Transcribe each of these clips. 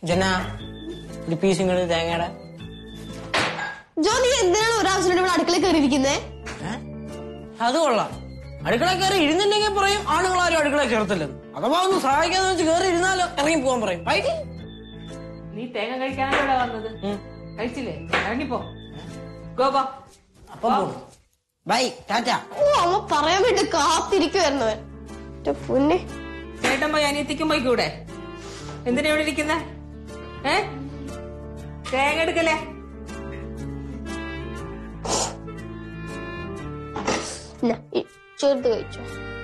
ജന ഒരു പീസ് ഇങ്ങോട്ട് തേങ്ങയുടെ ജോ നീ എന്തിനാണ് ഒരാവശ്യം ഇവിടെ അടുക്കള കയറിയിരിക്കുന്നേ ഏ? അത് കൊള്ളാം അടുക്കള കയറി ഇരുന്നില്ലെങ്കിൽ പറയും ആണുങ്ങളാരും അടുക്കള കയറത്തില്ലെന്ന് അഥവാ ഒന്ന് സഹായിക്കാന്ന് വെച്ച് കയറി ഇരുന്നാലോ ഇറങ്ങി പോകാൻ പറയും വൈകി നീ തേങ്ങ കഴിക്കാനാണ് ഇവിടെ വന്നത് കഴിച്ചില്ലേ ഇറങ്ങിപ്പോ ഗോ ഗോ അപ്പം പോകും ബൈ ടാറ്റ ഓ അമ്മ പറയാൻ വേണ്ടി കാത്തിരിക്കുവായിരുന്നു അവൻ. എന്റെ പൊന്നെ ചേട്ടൻ പോയി അനിയത്തിക്കും പോയി കൂടെ എന്തിനാ ഇവിടെ ഇരിക്കുന്നേ ഏ തേങ്ങ എടുക്കല്ലേ എന്നാ, ഈ ചെറുത് കഴിച്ചോ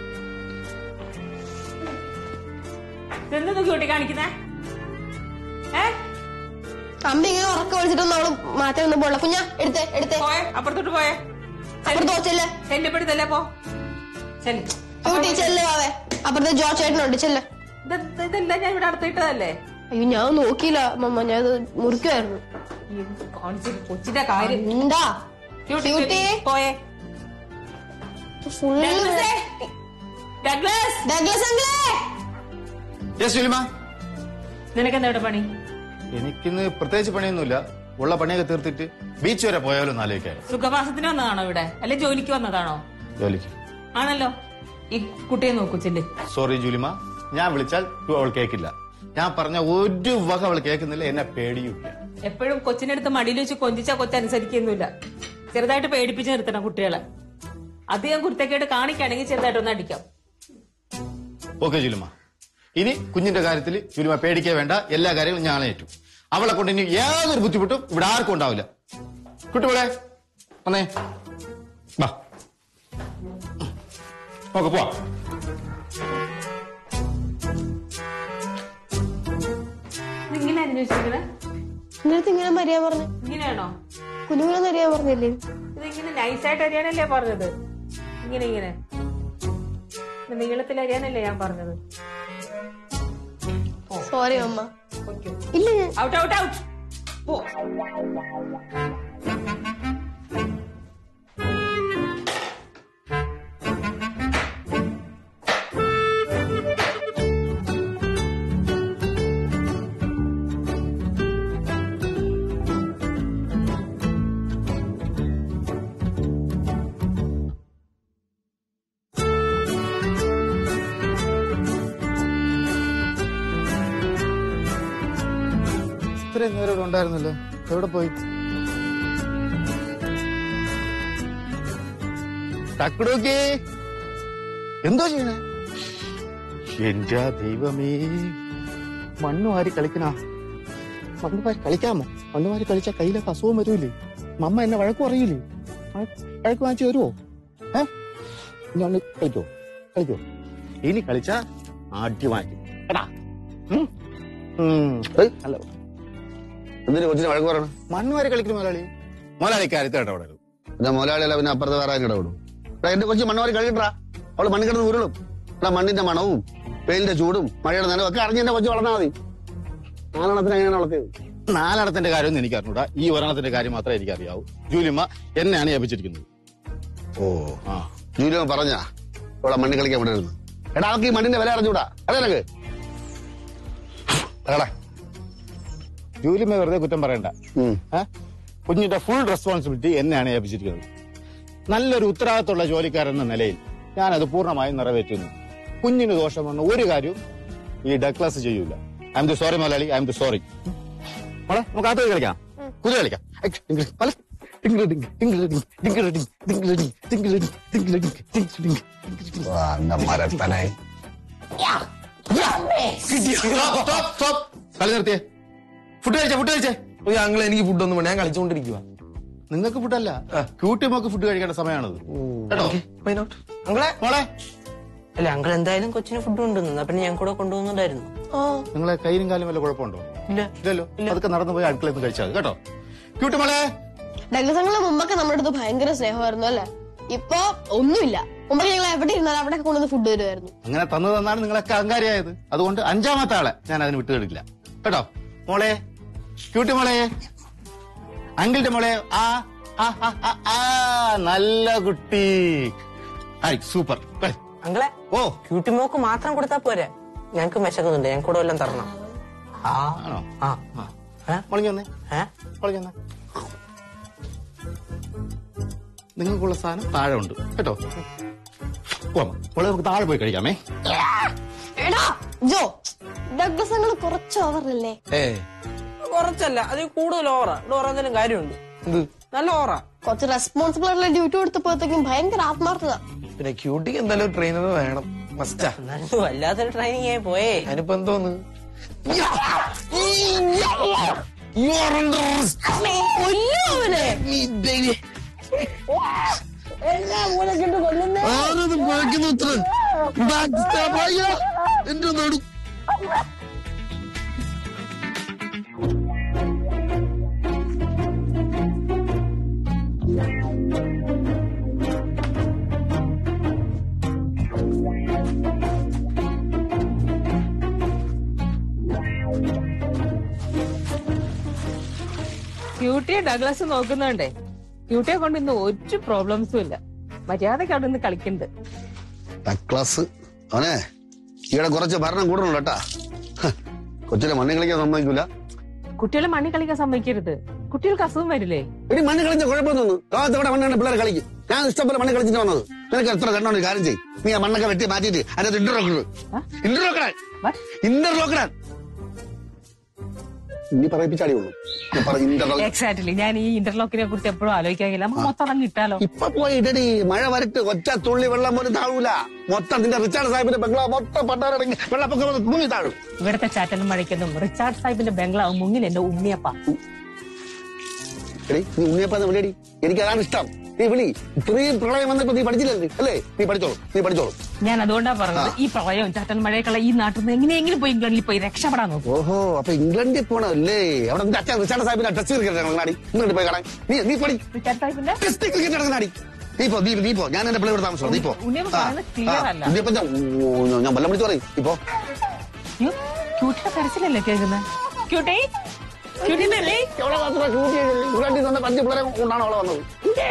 എന്ത് നോക്കി കൂട്ടി കാണിക്കുന്നേ ഏ അമ്മ ഇങ്ങനെ ഉറക്കം വിളിച്ചിട്ടൊന്നും അവള് മാറ്റം ഒന്നും പോള കുഞ്ഞാ എടുത്തേ എടുത്തേ പോയെ അപ്പുറത്തോട്ട് പോയെ അപ്പുറത്ത് ചെല്ല് ശല്യപ്പെടുത്തല്ലേ പോ ശരി ക്യൂട്ടി ചെല്ല് വാവേ അപ്പുറത്തെ ജോ ചേട്ടനുണ്ട് ചെല്ല് ഇതെല്ലാം ഞാൻ ഇവിടെ അടുത്തിട്ടതല്ലേ അയ്യോ ഞാൻ നോക്കിയില്ല മമ്മ ഞാൻ ഇത് മുറിക്കുമായിരുന്നു കാണിച്ച് കൊച്ചിന്റെ കാര്യം എന്താ ക്യൂട്ടി, ക്യൂട്ടി. പോയെ ഫുള്ള് ഡഗ്ലസേ. ഡഗ്ലസ് ഡഗ്ലസ് അങ്കിളേ യെസ് ജുലിമ നിനക്കെന്താ ഇവിടെ പണി എനിക്കിന്ന് പ്രത്യേകിച്ച് പണിയൊന്നുമില്ല ഉള്ള പണിയൊക്കെ തീർത്തിട്ട് ബീച്ച് വരെ പോയാലും ആലോചിക്കാറ് സുഖവാസത്തിന് വന്നതാണോ ഇവിടെ അല്ലെ ജോലിക്ക് വന്നതാണോ ജോലിക്ക് ആണല്ലോ ഈ കുട്ടിയെ നോക്കൂ ചെല്ല് സോറി ജുലിമ ഞാൻ വിളിച്ചാൽ അവൾ കേൾക്കില്ല ഞാൻ പറഞ്ഞ ഒരു വക അവൾ കേൾക്കുന്നില്ല എന്നെ പേടിയുമില്ല എപ്പോഴും കൊച്ചിനടുത്ത് മടിയിൽ വെച്ച് കൊഞ്ചിച്ച കൊച്ചനുസരിക്കൊന്നുമില്ല ചെറുതായിട്ട് പേടിപ്പിച്ച് നിർത്തണം കുട്ടികളെ അധികം കുരുത്തക്കേട് കാണിക്കുകയാണെങ്കിൽ ചെറുതായിട്ടൊന്ന് അടിക്കാം ഓക്കെ ജുലിമ ഇനി കുഞ്ഞിന്റെ കാര്യത്തിൽ ജുലിമ പേടിക്കേ വേണ്ട എല്ലാ കാര്യങ്ങളും ഞാൻ ഏറ്റു അവളെ കൊണ്ട് ഇനി യാതൊരു ബുദ്ധിമുട്ടും ഇവിടെ ആർക്കും ഉണ്ടാവില്ല കുട്ടികളെ വന്നേ വാ നോക്ക് പോവാ ഇങ്ങനെ അന്വേഷിക്കുന്നത് എന്നിട്ട് ഇങ്ങനെ മരിയാൻ പറഞ്ഞു ഇങ്ങനെയാണോ കുഞ്ഞുങ്ങളൊന്നും അറിയാൻ പറഞ്ഞില്ലേ ഇതിങ്ങനെ നൈസായിട്ട് അറിയാനല്ലേ പറഞ്ഞത് ഇങ്ങനെ ഇങ്ങനെ ഇത് നീളത്തിൽ അറിയാനല്ലേ ഞാൻ പറഞ്ഞത് സോറി അമ്മ ഇല്ല ഞാൻ ഔട്ട് ഔട്ട് ഔട്ട് പോ ഇത്രയും നേരം ഇവിടെ ഉണ്ടായിരുന്നല്ലോ എവിടെ പോയി ടക്കുടോക്കി എന്തോ ചെയ്യണേ എന്റെ ദൈവമേ മണ്ണ് വാരി കളിക്കണ മണ്ണ് വാരി കളിക്കാമോ മണ്ണ് വാരി കളിച്ചാ കയ്യിലൊക്കെ അസുഖം വരൂലേ മമ്മ എന്നെ വഴക്ക് പറയൂലേ വഴ- വഴക്ക് വാങ്ങിച്ചു വരുമോ ഏ ഇനി ഒന്ന് കളിക്കോ കളിക്കോ ഇനി കളിച്ചാ ആട്ടി വാങ്ങിക്കും എടാ ഉം. ഉം. ഏയ്, അല്ല എന്തിനു കൊച്ചിനെ വഴക്ക് പറയണം മണ്ണ് വാരി കളിക്കുന്ന മുതലാളി മുതലാളി കാര്യത്തിൽ ഇടപെടരുത് പിന്നെ മുതലാളിയല്ല പിന്നെ അപ്പുറത്ത് വേറെ ആരും ഇടപെടും എടാ എന്റെ കൊച്ചി മണ്ണുമാരി കളിക്കട്ടാ അവള് മണ്ണിൽ കിടന്ന് ഉരുളും എടാ മണ്ണിന്റെ മണവും വെയിലിന്റെ ചൂടും മഴയുടെ നനവും ഒക്കെ അറിഞ്ഞ് എന്റെ കൊച്ചു വളർന്നാൽ മതി നാലെണ്ണത്തിന് എങ്ങനെയാണ് വളർത്തിയത് നാലെണ്ണത്തിന്റെ കാര്യമൊന്നും എനിക്ക് അറിഞ്ഞൂടാ ഈ ഒരെണ്ണത്തിന്റെ കാര്യം മാത്രമേ എനിക്ക് അറിയാവൂ ജൂലിമ്മ എന്നെയാണ് ഏൽപ്പിച്ചിരിക്കുന്നത് ഓ ആ ജൂലിയമ്മ പറഞ്ഞാ ഇവിടെ മണ്ണിൽ കളിക്കാൻ വിടരുത് എടാ അവൾക്ക് ഈ മണ്ണിന്റെ വില അറിഞ്ഞൂടാ അതെ നിനക്ക് എടാ ജൂലിമ്മ വെറുതെ കുറ്റം പറയണ്ട ഉം. ഏ? കുഞ്ഞിന്റെ ഫുൾ റെസ്പോൺസിബിലിറ്റി എന്നെയാണ് ഏൽപ്പിച്ചിരിക്കുന്നത് നല്ലൊരു ഉത്തരവാദിത്തമുള്ള ജോലിക്കാരെന്ന നിലയിൽ ഞാനത് പൂർണ്ണമായും നിറവേറ്റുന്നു കുഞ്ഞിന് ദോഷം വന്ന ഒരു കാര്യവും ഈ ഡക്ലസ് ചെയ്യൂല I'm the sorry Malayali I'm the sorry മോളെ നമുക്ക് അകത്ത് പോയി കളിക്കാം കുതി കളിക്കാം ഐ, ഡിങ്കിളി, പല. ഡിങ്കിളി, ഡിങ്ക്, ഡിങ്കിളി, ഡിങ്ക്, ഡിങ്കിളി, ഡിങ്ക്, ഡിങ്കിളി, ഡിങ്ക്, ഡിങ്കിളി, ഡിങ്ക്, ഡിങ്കിളി, ഡിങ്ക്, ഡിങ്കിളി, ഡിങ്ക്, ഡിങ്കിളി, ഡിങ്ക്. മരത്തനായി Stop, stop, stop. കളി നിർത്തിയേ ഫുഡ് കഴിച്ചേ ഫുഡ് കഴിച്ചേ ഞങ്ങൾ എനിക്ക് ഫുഡൊന്നും വേണ്ട ഞാൻ കളിച്ചുകൊണ്ടിരിക്കുക നിങ്ങൾക്ക് ഫുഡല്ല ക്യൂട്ടിമോക്ക് ഫുഡ് കഴിക്കേണ്ട സമയമാണത് കേട്ടോ അങ്ങളെ മോളെ അല്ല അങ്കിൾ എന്തായാലും കൊച്ചിന് ഫുഡ് കൊണ്ടുവന്നു പിന്നെ ഞാൻ കൂടെ കൊണ്ടുപോകുന്നുണ്ടായിരുന്നു നിങ്ങളെ കയ്യിലും കാലും വല്ല കുഴപ്പമുണ്ടോ ഇല്ല ഇല്ലല്ലോ അതൊക്കെ നടന്നു പോയി അടുക്കളയിൽ നിന്ന് കഴിച്ചാൽ മതി കേട്ടോ ക്യൂട്ടി മോളെ ഡഗ്ലസ് അങ്കിളെ മുമ്പൊക്കെ നമ്മുടെ അടുത്ത് ഭയങ്കര സ്നേഹമായിരുന്നു അല്ലേ ഇപ്പൊ ഒന്നുമില്ല മുമ്പ് ഞങ്ങൾ എവിടെ ഇരുന്നാലും അവിടെ കൊണ്ടുവന്ന് ഫുഡ് തരുമായിരുന്നു അങ്ങനെ തന്നു തന്നാണ് നിങ്ങളൊക്കെ അഹങ്കാരിയായത് അതുകൊണ്ട് അഞ്ചാമത്തെ ആളെ ഞാൻ അതിന് വിട്ടുകൊടുക്കില്ല കേട്ടോ മോളെ ക്യൂട്ടി മോളെ അങ്കിളുടെ മോളെ ആ ആ, ആ, ആ, ആ, നല്ല കുട്ടി ഹായ് സൂപ്പർ ഏ, അങ്കിളെ ഓ ക്യൂട്ടിമോക്ക് മാത്രം കൊടുത്താ പോരെ ഞങ്ങക്ക് വിശക്കുന്നുണ്ട് ഞാൻ കൂടെ വല്ലതും തരണം ആ ആണോ ആ ഏ? മുളഞ്ഞു വന്നേ ഏ? മുളഞ്ഞു വന്നേ നിങ്ങൾക്കുള്ള സാധനം താഴെ ഉണ്ട് കേട്ടോ പോവാം മോളെ നമുക്ക് താഴെ പോയി കഴിക്കാമേ എടാ ജോ ഡഗ്ലസ് നിങ്ങൾ കുറച്ച് ഓവറല്ലേ ഏ കുറച്ചല്ല അതിൽ കൂടുതൽ ഓവറാ ഇവിടെ പറയുന്നതിലും കാര്യമുണ്ട് എന്ത് നല്ല ഓവറാ കുറച്ച് റെസ്പോൺസിബിൾ ആയിട്ടുള്ള ഡ്യൂട്ടി കൊടുത്തപ്പോഴത്തേക്കും ഭയങ്കര ആത്മാർത്ഥത പിന്നെ ക്യൂട്ടിക്ക് എന്തായാലും ട്രെയിനർ വേണം മസ്റ്റാ എന്നാലും വല്ലാത്തൊരു ട്രെയിനിങ് ആയി പോയേ ഞാനിപ്പോ എന്തോന്ന് കൊല്ലോ അവനെ ആരത് പോയിക്കുന്നു ഇത്ര ബാക്ക് സ്റ്റാപ്പ് അയ്യോ എന്റെ നടു ക്യൂട്ടിയെ ഡഗ്ലസ് നോക്കുന്നുണ്ടേ ക്യൂട്ടിയെ കൊണ്ട് ഇന്ന് ഒരു പ്രോബ്ലംസും ഇല്ല മര്യാദക്ക് അവിടെ നിന്ന് കളിക്കുന്നുണ്ട് ക്ലാസ് അവനെ ഈടെ കുറച്ച് ഭരണം കൂടുതലുള്ളൂ കേട്ടാ ഹ, കൊച്ചിലെ മണ്ണിൽ കളിക്കാൻ സമ്മതിക്കൂല കുട്ടികളെ മണ്ണി കളിക്കാൻ സമ്മതിക്കരുത് കുട്ടികൾക്ക് അസുഖം വരില്ലേ എടി മണ്ണിൽ കളിച്ച കുഴപ്പമൊന്നും ലോകത്ത് ഇവിടെ മണ്ണാണ് പിള്ളേർ കളിക്കും ഞാൻ ഇഷ്ടംപോലെ മണ്ണിൽ കളിച്ചിട്ട് വന്നത് നിനക്ക് എത്ര കണ്ടോ ഒരു കാര്യം ചെയ്യും നീ ആ മണ്ണൊക്കെ വെട്ടി മാറ്റിയിട്ട് അതിനകത്ത് ഇന്റർലോക്ക് ഇന്റർലോക്കടാൻ What? ഇന്റർലോക്കടാൻ നീ പറയിപ്പിച്ചാടി ഉള്ളൂ ഞാൻ പറഞ്ഞ ഇന്റർലോക്ക് എക്സാക്ട്ലി ഞാൻ ഈ ഇന്റർലോക്കിനെ കുറിച്ച് എപ്പോഴും ആലോചിക്കാറില്ല നമുക്ക് മൊത്തം അങ്ങ് ഇട്ടാലോ ഇപ്പൊ പോയി ഇടടി മഴ വരട്ട് ഒറ്റ തുള്ളി വെള്ളം പോലും താഴൂല മൊത്തം നിന്റെ റിച്ചാർഡ് സാഹിബിന്റെ ബംഗ്ലാവ് മൊത്തം പണ്ടാരടങ്ങി വെള്ളപ്പൊക്കം വന്ന് മുങ്ങി താഴും ഇവിടുത്തെ ചാറ്റലും മഴയ്ക്കൊന്നും റിച്ചാർഡ് സാഹിബിന്റെ ബംഗ്ലാവ് മുങ്ങിൽ എന്റെ ഉണ്ണിയപ്പ എടി നീ ഉണ്ണിയപ്പാന്ന് വിളിയടി എനിക്ക് അതാണ് ഇഷ്ടം നീ വിളി ഇത്രയും പ്രളയം വന്നപ്പോ നീ പഠിച്ചില്ലേ അല്ലേ നീ പഠിച്ചോളൂ നീ പഠിച്ചോളൂ ഞാൻ അതുകൊണ്ടാ പറഞ്ഞത് ഈ പ്രളയവും ചാറ്റൽ മഴയൊക്കെയുള്ള ഈ നാട്ടിൽ നിന്ന് എങ്ങനെയെങ്കിലും പോയി ഇംഗ്ലണ്ടിൽ പോയി രക്ഷപ്പെടാൻ നോക്കും ഓഹോ അപ്പൊ ഇംഗ്ലണ്ടിൽ പോണല്ലേ അവിടെ നിന്റെ അച്ഛൻ റിച്ചാർഡ് സാഹിബിന്റെ ടെസ്റ്റ് ക്രിക്കറ്റ് നാടി ഇങ്ങോട്ട് പോയി കാണാൻ നീ നീ പഠി റിച്ചാർഡ് സാഹിബിന്റെ ടെസ്റ്റ് ക്രിക്കറ്റ് നടക്കുന്നാടി നീ പോ നീ നീ പോ ഞാൻ എന്റെ പിള്ളേർ താമസം നീ പോ ഉണ്ണിയപ്പൻ പറയുന്നത് clear അല്ല. ഉണ്ണിയപ്പൻ ഞാൻ ഓ, ഞാൻ വല്ലം വിളിച്ചു പറയും ഇപ്പോ അയ്യോ, ക്യൂട്ടിയുടെ കരച്ചിലല്ലേ കേൾക്കുന്നത് ക്യൂട്ടി ക്യൂട്ടിന്നല്ലേ എവിടെ മാത്രം ഇംഗ്ലണ്ടിൽ നിന്ന് പഞ്ച് പിള്ളേരെ കൊണ്ടാണ് അവളെ വന്നത്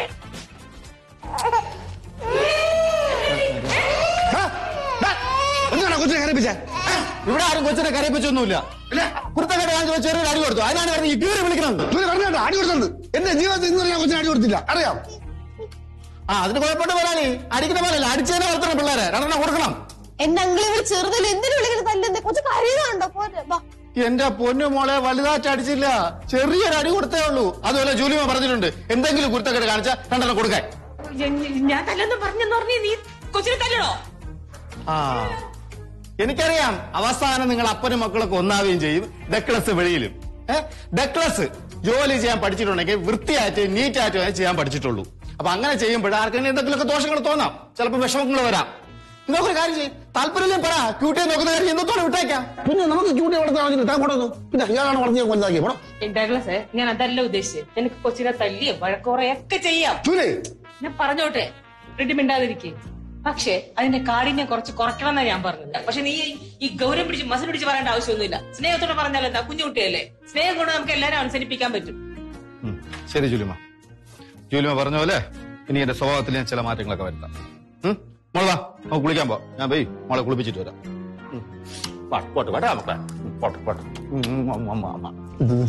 ആ, ദാ, എന്തിനാണ് കൊച്ചിനെ കരയിപ്പിച്ചേ ഇവിടെ ആരും കൊച്ചിനെ കരയിപ്പിച്ചൊന്നുമില്ല കുർത്തക്കട കാണിച്ച് വെച്ച് ചെറിയൊരു അടി കൊടുത്തു അതിനാണ് പറഞ്ഞ് ഈ കീറി വിളിക്കുന്നത് ഇവര് പറഞ്ഞോ അടി കൊടുത്തത് എന്റെ ജീവിതത്തിൽ ഇന്നുവരെ ഞാൻ കൊച്ചിനെ അടി കൊടുത്തില്ല അറിയാം ആ അതിന് കുഴപ്പമുണ്ട് പോരാളി അടിക്കുന്ന പോലല്ല അടിച്ചതിനെ വളർത്തണം പിള്ളേരെ രണ്ടെണ്ണം കൊടുക്കണം എന്റെ അങ്കിൾ ഇവിടെ ചെറുതല്ലേ എന്തിനു വിളിക്കുന്നത് തല്ലെന്ന് കുറച്ച് കരയുന്നുണ്ടോ പോരെ ബാ എന്റെ പൊന്നു മോളെ വലുതായിട്ട് അടിച്ചില്ല ചെറിയൊരു അടി കൊടുത്തേ ഉള്ളൂ അതുപോലെ ജൂലിമ പറഞ്ഞിട്ടുണ്ട് എന്തെങ്കിലും കുരുത്തക്കേട് കാണിച്ചാൽ രണ്ടെണ്ണം കൊടുക്കാൻ ഞാൻ തല്ലെന്ന് പറഞ്ഞെന്ന് പറഞ്ഞ് നീ കൊച്ചിനെ തല്ലണോ ആ എനിക്കറിയാം അവസാനം നിങ്ങൾ അപ്പനും മക്കളൊക്കെ ഒന്നാവുകയും ചെയ്യും ഡെക്ലസ് വെളിയിലും ഏഹ് ഡെക്ലസ് ജോലി ചെയ്യാൻ പഠിച്ചിട്ടുണ്ടെങ്കിൽ വൃത്തിയായിട്ട് നീറ്റായിട്ട് ചെയ്യാൻ പഠിച്ചിട്ടുള്ളൂ അപ്പൊ അങ്ങനെ ചെയ്യുമ്പോൾ ആർക്കെങ്കിലും എന്തെങ്കിലുമൊക്കെ ദോഷങ്ങൾ തോന്നാം ചിലപ്പോൾ വിഷമങ്ങൾ വരാം ഇതൊക്കെ കാര്യം ചെയ്യും താല്പര്യം പറ ക്യൂട്ടിയെ നോക്കുന്ന കാര്യം എന്നത്തോടെ വിട്ടേക്കാം പിന്നെ നമുക്ക് ചൂണ്ടി വളർത്താൻ വേണ്ടി താൻ കൊണ്ടുവന്നു പിന്നെ ഇയാളാണ് വളർത്തി വലുതാക്കി പോണം ഡഗ്ലസ് ഞാൻ അതല്ല ഉദ്ദേശിച്ചത് എനിക്ക് കൊച്ചിനെ തല്ലിയോ വഴക്കുറയൊക്കെ ചെയ്യാം ചൂലേ ഞാൻ പറഞ്ഞോട്ടെ റെഡി മിണ്ടാതിരിക്കെ പക്ഷേ അതിന്റെ കാഠിന്യം കുറച്ച് കുറയ്ക്കണം എന്നാ ഞാൻ പറഞ്ഞത് പക്ഷെ നീ ഈ ഗൗരവം പിടിച്ച് മസിൽ പിടിച്ച് പറയേണ്ട ആവശ്യമൊന്നുമില്ല സ്നേഹത്തോടെ പറഞ്ഞാൽ എന്താ കുഞ്ഞുകുട്ടിയല്ലേ സ്നേഹം കൊണ്ട് നമുക്ക് എല്ലാവരും അനുസരിപ്പിക്കാൻ പറ്റും ഉം. ശരി ജൂലിമ ജൂലിമ പറഞ്ഞ പോലെ ഇനി എന്റെ സ്വഭാവത്തിൽ ഞാൻ ചില മാറ്റങ്ങളൊക്കെ വരുത്താം ഉം? മോളെ വാ നമുക്ക് കുളിക്കാൻ പോ ഞാൻ പോയി മോളെ കുളിപ്പിച്ചിട്ട് വരാം ഉം. വാ, പോട്ടെ പോട്ടെ മക്കളെ ഉം, പോട്ടെ പോട്ടെ ഉം, ഉം, ഉം, ഉം, ഉം, ഉം.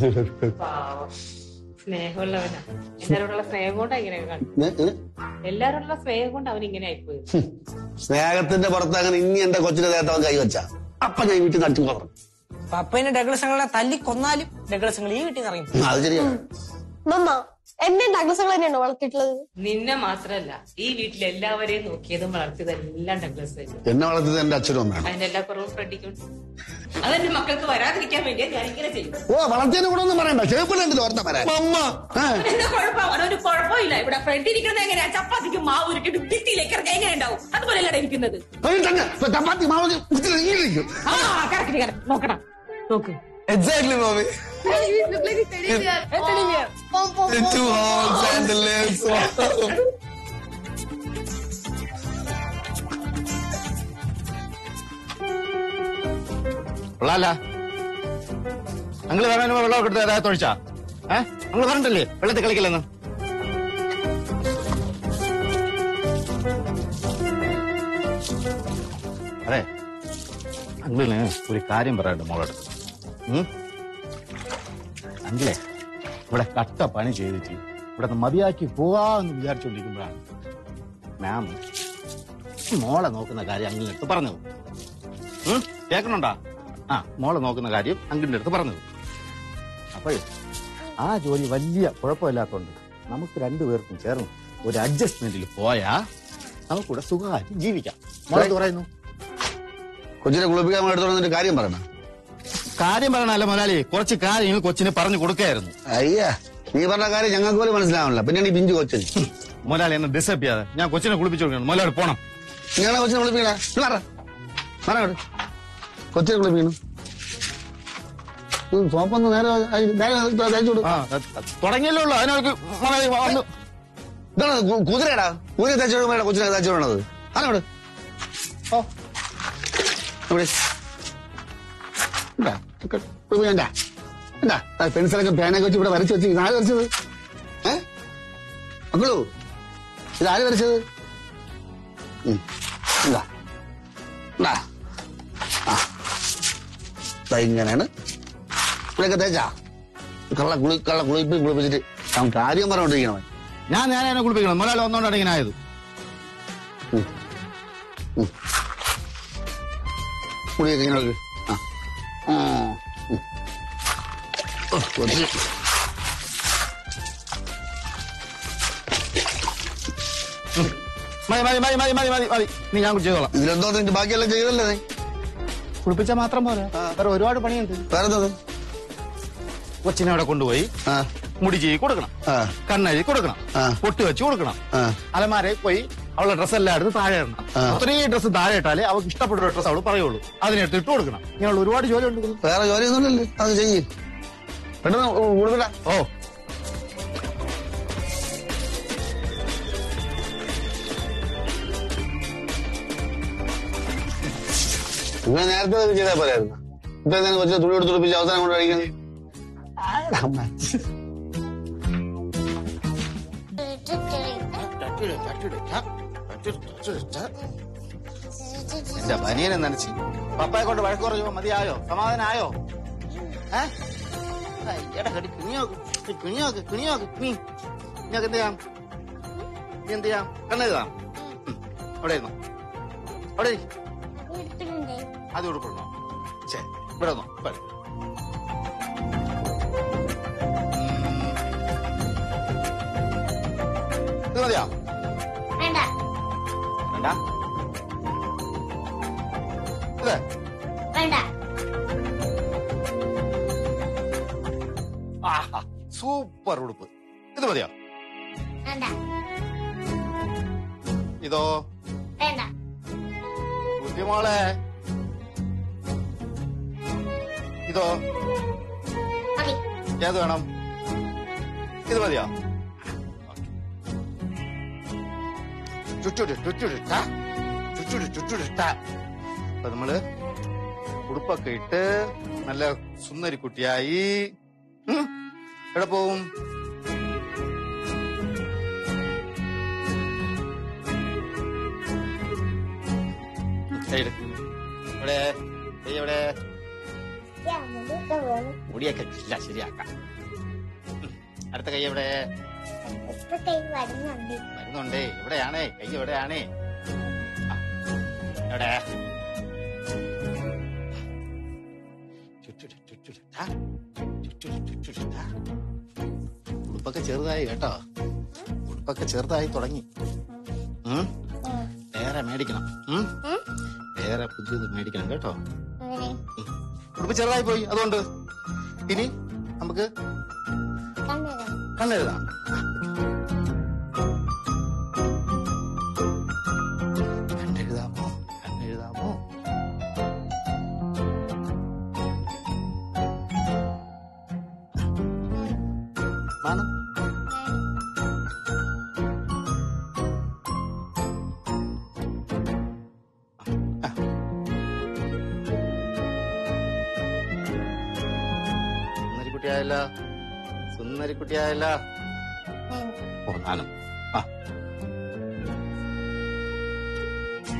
സ്നേഹമുള്ളവനാ എല്ലാരോടുള്ള സ്നേഹം കൊണ്ട് ഇങ്ങനെ എല്ലാരോടുള്ള സ്നേഹം കൊണ്ട് അവൻ ഇങ്ങനെ ആയിപ്പോയി സ്നേഹത്തിന്റെ പുറത്ത് അങ്ങനെ ഇനി എന്റെ കൊച്ചിന്റെ ദേഹത്തവൻ കൈവച്ച അപ്പൊ ഞാൻ വീട്ടിൽ നിന്ന് അടിച്ചു പറഞ്ഞു പപ്പേനെ ഡഗ്ലസങ്ങളെ തല്ലി കൊന്നാലും ഡഗ്ലസങ്ങൾ ഈ വീട്ടിൽ നിന്ന് ഇറങ്ങി പോകും. അത് ശരിയാണ് മമ്മ എന്നെ ഡഗ്ലസുകൾ തന്നെയാണോ വളർത്തിയിട്ടുള്ളത് നിന്നെ മാത്രല്ല ഈ വീട്ടിൽ എല്ലാവരെയും നോക്കിയതും വളർത്തിയതും എല്ലാം ഡഗ്ലസ് തന്നെ എന്നെ വളർത്തിയത് എന്റെ അച്ഛനും അമ്മയാണ് അതിന്റെ എല്ലാ കുറവും ഫ്രണ്ടിക്കുണ്ട് അതെന്റെ മക്കൾക്ക് വരാതിരിക്കാൻ വേണ്ടിയാ ഞാൻ ഇങ്ങനെ ചെയ്യും ഓ വളർത്തിയതിനെ കൂടെ ഒന്നും പറയണ്ട ചെറുപ്പില്ലെങ്കിലും ഓർത്ത വരാൻ അമ്മ ആ. എന്താ കുഴപ്പം അവനൊരു കുഴപ്പമില്ല ഇവിടെ ഫ്രണ്ട് ഇരിക്കുന്നത് എങ്ങനെയാ ചപ്പാത്തിക്ക് മാവ് ഉരുട്ടിട്ട് ഭിത്തിയിലേക്ക് ഇറങ്ങി എങ്ങനെ ഉണ്ടാവും അതുപോലെയല്ല ഇരിക്കുന്നത് അതിൽ തന്നെ ഇപ്പൊ ചപ്പാത്തി മാവ് കുത്തിട്ട് ഇങ്ങനെ ഇരിക്കും. ആ കറക്റ്റ് കറക്റ്റ് നോക്കണം നോക്ക് Exactly, mommy. The two hogs and the legs. കൊള്ളാല്ല അങ്ങള് വേണോ വെള്ളമൊക്കെ എടുത്ത് അതായത് ഒഴിച്ചാ ഏഹ് അങ്ങള് പറഞ്ഞിട്ടല്ലേ വെള്ളത്തിൽ കളിക്കില്ലെന്ന് അതെ അങ്കിളിന് ഒരു കാര്യം പറയാനുണ്ട് മോളോട് ഉം? അങ്കിളെ ഇവിടെ കട്ട പണി ചെയ്തിട്ട് ഇവിടെ നിന്ന് മതിയാക്കി പോവാന്ന് വിചാരിച്ചുകൊണ്ടിരിക്കുമ്പോഴാണ് മാം മോളെ നോക്കുന്ന കാര്യം അങ്കിളിന്റെ അടുത്ത് പറഞ്ഞത് ഉം? കേൾക്കണുണ്ടാ ആ മോളെ നോക്കുന്ന കാര്യം അങ്കിളിന്റെ അടുത്ത് പറഞ്ഞത് അപ്പോഴേ ആ ജോലി വലിയ കുഴപ്പമില്ലാത്തതുകൊണ്ട് നമുക്ക് രണ്ടുപേർക്കും ചേർന്ന് ഒരു അഡ്ജസ്റ്റ്മെന്റിൽ പോയാ നമുക്കിവിടെ സുഖമായിട്ട് ജീവിക്കാം മോളെന്ത് പറയുന്നു കൊച്ചിനെ കുളിപ്പിക്കാൻ എടുത്തു വന്നിട്ട് കാര്യം പറയണം കാര്യം പറയണല്ല മുതലാളി കുറച്ച് കാര്യങ്ങൾ കൊച്ചിന് പറഞ്ഞു കൊടുക്കായിരുന്നു അയ്യാ നീ പറഞ്ഞ കാര്യം ഞങ്ങൾക്ക് പോലും മനസ്സിലാവണില്ല പിന്നെ നീ പിഞ്ചു കൊച്ചിന് മുതലാളി എന്നെ ഡിസ്റ്റർബ് ചെയ്യാതെ ഞാൻ കൊച്ചിനെ കുളിപ്പിച്ചു കൊടുക്കണം മുതലാളി പോണം നീയാണോ കൊച്ചിനെ കുളിപ്പിക്കണേ പറഞ്ഞോട് കൊച്ചിനെ കുളിപ്പിക്കണം ഉം, സോപ്പൊന്ന് നേരെ അയ്- നേരെ തേച്ചു കൊടുക്കും ആ തുടങ്ങിയല്ലേ ഉള്ളൂ അതിനൊക്കെ മുതലാളി വന്നു ഇതാണ് കു- കുതിരയുടെ കുതിര തേച്ചു കൊടുക്കുമ്പോഴാണ് കൊച്ചിനെ തേച്ചു വിടണത് അറിയോട് ഓ ഇവിടെ എന്താ എന്താ എന്താ പെൻസിലൊക്കെ പേനൊക്കെ വെച്ച് ഇവിടെ വരച്ച് വെച്ച് ഇതാര് വരച്ചത് ഏ മക്കളു ഇതാര് വരച്ചത് ഉം. എന്താ എന്താ ആ ദാ ഇങ്ങനെയാണ് ഇവിടെയൊക്കെ തേച്ചാ കള്ള കുളി കള്ള കുളിപ്പി കുളിപ്പിച്ചിട്ട് അവൻ കാര്യം പറഞ്ഞോണ്ടിരിക്കണം ഞാൻ നേരെ എന്നെ കുളിപ്പിക്കണം മുതലാളി ഒന്നുകൊണ്ടാണ് ഇങ്ങനെ ആയത് മുടിയൊക്കെ ഇങ്ങനെ വെക്ക്. ആ ആ. ഉം. ഓ, കുറച്ച്. മതി മതി മതി മതി മതി മതി മതി നീ ഞാൻ ചെയ്തോളാം ഇതിലെന്തോ നിന്റെ ബാക്കിയെല്ലാം ചെയ്തല്ലേ നീ കുളിപ്പിച്ചാൽ മാത്രം പോരാ വേറെ ഒരുപാട് പണിയുണ്ട് വേറെ എന്തോ കൊച്ചിനെ അവിടെ കൊണ്ടുപോയി ആ മുടി ചെയ്യി കൊടുക്കണം ആ കണ്ണഴി കൊടുക്കണം ആ. പൊട്ട് വെച്ച് കൊടുക്കണം ആ അലമാരെ പോയി അവളുടെ ഡ്രസ്സ് എല്ലാം എടുത്ത് താഴെ ഇടണം ആ. അത്രയും ഡ്രസ്സ് താഴെ ഇട്ടാലേ അവൾക്ക് ഇഷ്ടപ്പെട്ട ഒരു ഡ്രസ്സ് അവള് പറയുള്ളൂ അതിനെടുത്ത് ഇട്ട് കൊടുക്കണം ഇങ്ങനെയുള്ള ഒരുപാട് ജോലി ഉണ്ട് ഇതിൽ. വേറെ ജോലിയൊന്നുമില്ലല്ലേ അത് ചെയ്യ് പെട്ടെന്ന് കൊടുക്കട ഓ ഇങ്ങനെ നേരത്തെ അത് ചെയ്താൽ പോരായിരുന്നു ഇപ്പൊ എന്താണ് കൊച്ചിനെ തുണി എടുത്ത് തുടിപ്പിച്ച് അവസാനം കൊണ്ട് കഴിക്കുന്നത് എന്റെ ബനിയനെ നനച്ച് പപ്പയെ കൊണ്ട് വഴക്ക് പറഞ്ഞു മതിയായോ സമാധാനായോ ഏ എടാ കടി കിണിയോക്ക് കിണിയോക്ക് കിണിയോക്ക് നീ നിങ്ങൾക്ക് എന്ത് ചെയ്യാം നീ എന്ത് ചെയ്യാം കണ്ണെഴുതാം ഉം. അവിടെ ഇരുന്നോ അവിടെ ഇരി. അത് കൊടുക്കണോ ശരി ഇവിടെ വന്നോ ഇവിടെ. ഉം. ഇത് മതിയോ വേണ്ട വേണ്ട അല്ലേ വേണ്ട ആഹാ സൂപ്പർ ഉടുപ്പ് ഇത് മതിയോ വേണ്ട ഇതോ വേണ്ട ബുദ്ധിമോളെ ഇതോ മതി ഏത് വേണം ഇത് മതിയോ ചുറ്റുട് ചുറ്റുട് ടാ. ചുറ്റുട് ചുറ്റുട് ടാ. അപ്പൊ നമ്മള് ഉടുപ്പൊക്കെ ഇട്ട് നല്ല സുന്ദരി കുട്ടിയായി ഉം. എവിടെ പോവും കൈയിട്. ഇവിടെ കൈ എവിടെ മുടിയൊക്കെ ഇല്ല ശരിയാക്കാം ഉം. അടുത്ത കൈ എവിടെ വരുന്നുണ്ട് വരുന്നുണ്ടേ എവിടെയാണേ കൈ എവിടെയാണേ ആ. എവിടെ ചുറ്റുട് ചുറ്റുട് ടാ. ചുറ്റുട് ചുറ്റുട് ടാ. ഉടുപ്പൊക്കെ ചെറുതായി കേട്ടോ ഉടുപ്പൊക്കെ ചെറുതായി തുടങ്ങി ഉം. വേറെ മേടിക്കണം ഉം. വേറെ പുതിയത് മേടിക്കണം കേട്ടോ ഉം. ഉടുപ്പ് ചെറുതായി പോയി അതുകൊണ്ട് ഇനി നമുക്ക് കണ്ണെഴുതാം കണ്ണെഴുതാമോ കണ്ണെഴുതാമോ മാനം സുന്ദരിക്കുട്ടിയായല്ല സുന്ദരിക്കുട്ടിയായല്ല ഓ നാനും ആ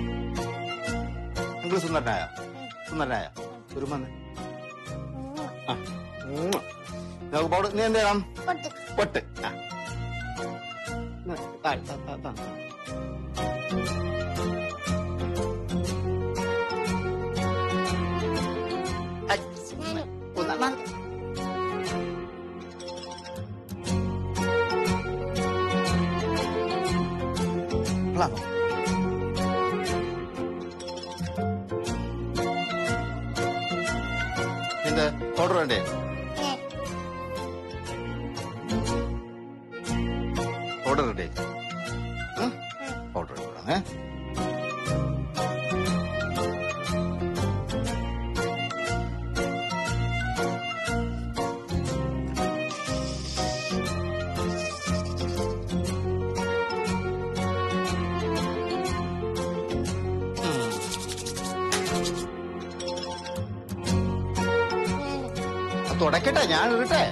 നിങ്ങൾ സുന്ദരനായ സുന്ദരനായ ഒരു മന്ന് ആ. ഉം. നമുക്ക് പൗഡർ നീ എന്ത് ചെയ്യണം പൊട്ട് ആ. താ, താ, താ, താ. ഐ, ഒന്ന്, ഒന്ന്, ഒന്ന്. കൊള്ളാമോ? എന്ത് പൗഡർ വേണ്ടേ പൗഡർ ഇടേ പൗഡർ ഇടണേ അത് തുടക്കട്ടെ ഞാൻ ഇടട്ടെ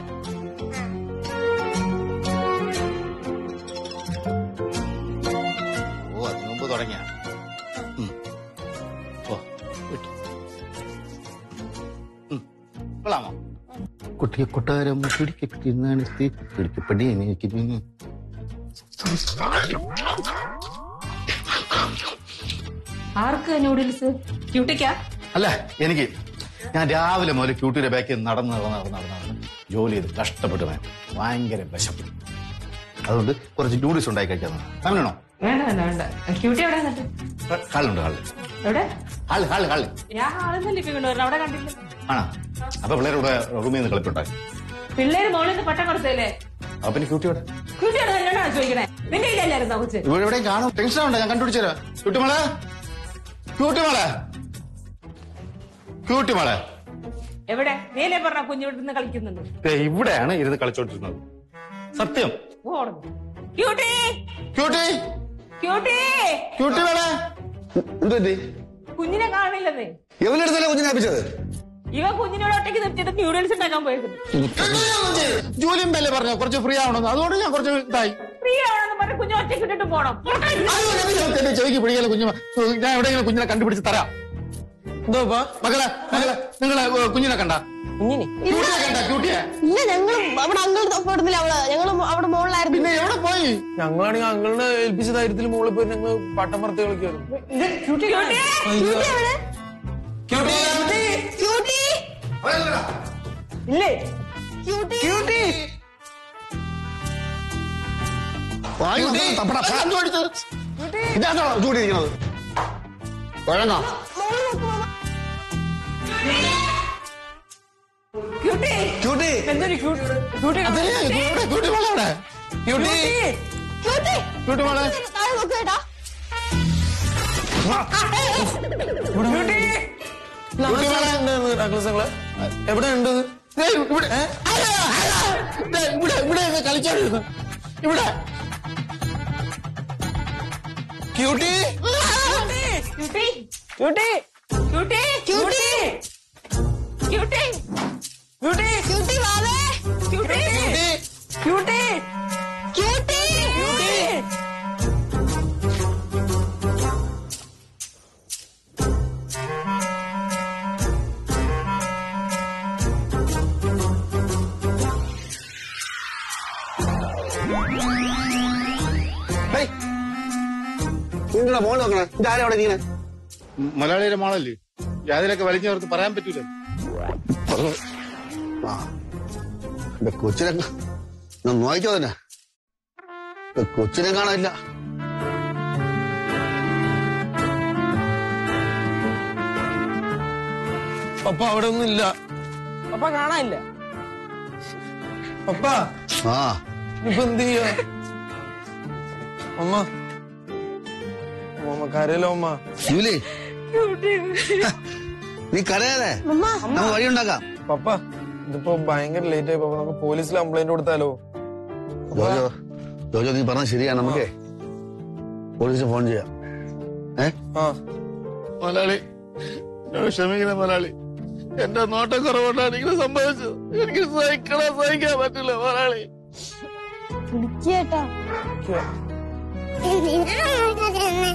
ഓ അതിനു മുമ്പ് തുടങ്ങിയ ഓ വിട്ടു ഉം. കൊള്ളാമോ കുട്ടിയെ കൊട്ടാരം പിടിക്കപ്പെട്ടിരുന്നാണ് പിടിക്കപ്പെടി എനിക്ക് ആർക്ക് നൂഡിൽസ് ക്യൂട്ടിക്കാ അല്ല എനിക്ക് ഞാൻ രാവിലെ മുതൽ ക്യൂട്ടിയുടെ ബാക്കിൽ നടന്ന് നടന്ന് നടന്ന് നടന്ന് നടന്ന് ജോലി ചെയ്ത് കഷ്ടപ്പെട്ട് വേണം ഭയങ്കര വിശപ്പ് അതുകൊണ്ട് കുറച്ച് നൂഡിൽസ് ഉണ്ടാക്കി കഴിക്കാൻ ഫാമിലിയാണോ വേണ്ട വേണ്ട വേണ്ട ക്യൂട്ടി എവിടെ എന്നിട്ട് ഹാളുണ്ട് ഹാള് എവിടെ ഹാള് ഹാള് ഹാള് ഞാൻ ആളെന്നല്ലേ ഇപ്പൊ കൊണ്ടുവരണം അവിടെ കണ്ടില്ല ആണോ അപ്പൊ പിള്ളേരുടെ റൂമിൽ നിന്ന് കളിപ്പുണ്ടാക്കി പിള്ളേര് മോളിൽ നിന്ന് പട്ടം കൊടുത്തല്ലേ അപ്പൊ പിന്നെ ക്യൂട്ടിയോടെ ക്യൂട്ടിയോട് എന്നോടാണ് ചോദിക്കണേ നിന്റെ ഇല്ലായിരുന്നു കൊച്ച് ഇവിടെ എവിടെയും കാണും ടെൻഷൻ ആവണ്ട ഞാൻ കണ്ടുപിടിച്ചു തരാം ക്യൂട്ടി മോളെ ക്യൂട്ടി മോളെ ക്യൂട്ടി മോളെ എവിടെ നീലേ പറഞ്ഞ കുഞ്ഞുവിടുന്ന് കളിക്കുന്നുണ്ട് ദേ ഇവിടെയാണ് ഇരുന്ന് കളിച്ചോണ്ടിരുന്നത് സത്യം ഓടുന്നു ക്യൂട്ടി ക്യൂട്ടി ക്യൂട്ടി ക്യൂട്ടി മോളെ എന്ത് പറ്റി കുഞ്ഞിനെ കാണില്ലെന്നേ എവനെടുത്തല്ലേ കുഞ്ഞിനെ അപ്പിച്ചത് ഇവ കുഞ്ഞിനോട് ഒറ്റയ്ക്ക് നിർത്തിയിട്ട് ന്യൂഡിൽസ് ഉണ്ടാക്കാൻ പോയിരുന്നു ജോലിയും ബല്ലേ പറഞ്ഞു കുറച്ച് ഫ്രീ ആവണമെന്ന് അതുകൊണ്ട് ഞാൻ കുറച്ച് ഇതായി ഫ്രീ ആണെന്ന് പറഞ്ഞ് കുഞ്ഞു ഒറ്റയ്ക്ക് ഇട്ടിട്ട് പോണം എന്റെ ചെവിക്ക് പിടിക്കല കുഞ്ഞു ഞാൻ എവിടെയെങ്കിലും കുഞ്ഞിനെ കണ്ടുപിടിച്ച് തരാം എന്തോ ഇപ്പൊ മകളെ മകളെ നിങ്ങളെ ഏ, കുഞ്ഞിനെ കണ്ട കുഞ്ഞിനെ ക്യൂട്ടിയെ കണ്ട ക്യൂട്ടിയെ ഇല്ല ഞങ്ങളും അവിടെ അങ്കിൾ പെടുന്നില്ല അവള് ഞങ്ങളും അവിടെ മുകളിലായിരുന്നു പിന്നെ എവിടെ പോയി ഞങ്ങളാണെങ്കിൽ അങ്കിളിനെ ഏൽപ്പിച്ച ധൈര്യത്തിൽ മുകളിൽ പോയി ഞങ്ങൾ പട്ടം പറത്തി കളിക്കായിരുന്നു ക്യൂട്ടി ക്യൂട്ടി ഇല്ലേ ക്യൂട്ടി വായു വന്നത് തപ്പടാ, ഫാൻ ചോദിച്ചത്. ഇതാണോ ചൂടിയിരിക്കണത് വഴങ്ങോ മോള് നോക്കുമ്പോ ക്യൂട്ടി ക്യൂട്ടി എന്തൊരു ക്യൂട്ടി ക്യൂട്ടി അതേ, ഇവിടെ ക്യൂട്ടി മോളെ എവിടെ ക്യൂട്ടി ക്യൂട്ടി ക്യൂട്ടി മോളെ താഴെ നോക്ക് ചേട്ടാ ക്യൂട്ടി മോളെ ഡാക്ലസങ്ങള് എവിടെ ഉണ്ട് ഇത്? ദേ, ഇവിടെ അല്ല, അല്ല. ദേ, ഇവിടെ ഇവിടെ ഒക്കെ കളിച്ചോണ്ടിരുന്നു ഇവിടെ cutie cutie cutie cutie cutie cutie cutie cutie വാവേ ക്യൂട്ടി ക്യൂട്ടി ക്യൂട്ടി ക്യൂട്ടി നിങ്ങളുടെ മോൾ നോക്കണേ ഇതാരും അവിടെ ഇരിക്കണേ മലയാളിയുടെ മോളല്ലേ അതിലൊക്കെ വലിഞ്ഞു ചേർത്ത് പറയാൻ പറ്റൂല ആ എന്റെ കൊച്ചിനെ ഞാൻ നോക്കിക്കോ തന്നെ എന്റെ കൊച്ചിനെ കാണാനില്ല പപ്പ അവിടെ ഒന്നും ഇല്ല പപ്പ കാണാനില്ല പപ്പ ആ ഇപ്പൊ എന്ത് ചെയ്യാ അമ്മ അമ്മ കരയല്ലോ അമ്മ ജൂലി നീ കരയാതെ നമുക്ക് വഴിയുണ്ടാക്കാം പപ്പ ഇതിപ്പോ ഭയങ്കര ലേറ്റ് ആയി പപ്പ നമുക്ക് പോലീസിൽ കംപ്ലൈന്റ് കൊടുത്താലോ ജോജോ ജോജോ നീ പറഞ്ഞ ശരിയാണ് നമുക്കേ പോലീസിന് ഫോൺ ചെയ്യാം ഏ ആ മലയാളി എന്നോട് ക്ഷമിക്കണം മലയാളി എന്റെ നോട്ടം കുറവുകൊണ്ടാണ് ഇങ്ങനെ സംഭവിച്ചത് എനിക്ക് സഹിക്കണ സഹിക്കാൻ പറ്റില്ല മലയാളി ചേട്ടാ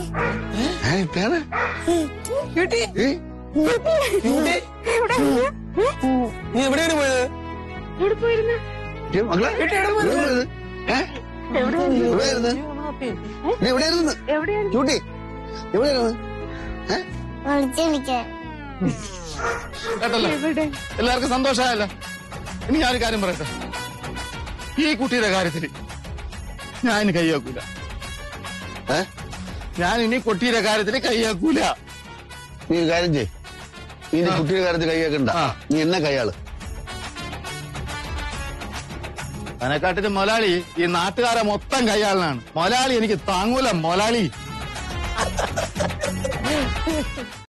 ഏ പേര് ക്യൂട്ടി ഏ ക്യൂട്ടി നീ എവിടെയാണ് പോയത് ഏ, മകളെ എവിടെ പോയത്? ഏ? എവിടെയായിരുന്നു? നീ എവിടെയായിരുന്നു ചൂട്ടി എവിടെയായിരുന്നു ഏ? കേട്ടല്ലോ എല്ലാവർക്കും സന്തോഷമായല്ലോ ഇനി ഞാനൊരു കാര്യം പറയട്ടെ ഈ കുട്ടിയുടെ കാര്യത്തിൽ ഞാൻ ഇനി കൈയാക്കൂല ഏ? ഞാൻ ഇനി കുട്ടിയുടെ കാര്യത്തിൽ കൈയാക്കൂല നീ ഒരു കാര്യം ചെയ് നീ നിന്റെ കുട്ടിയുടെ കാര്യത്തിൽ കൈയാക്കണ്ട ആ. നീ എന്നെ കൈയാള് അതിനെക്കാട്ടിലും മൊലാളി ഈ നാട്ടുകാരെ മൊത്തം കൈയാളനാണ് മൊലാളി എനിക്ക് താങ്ങൂല മൊലാളി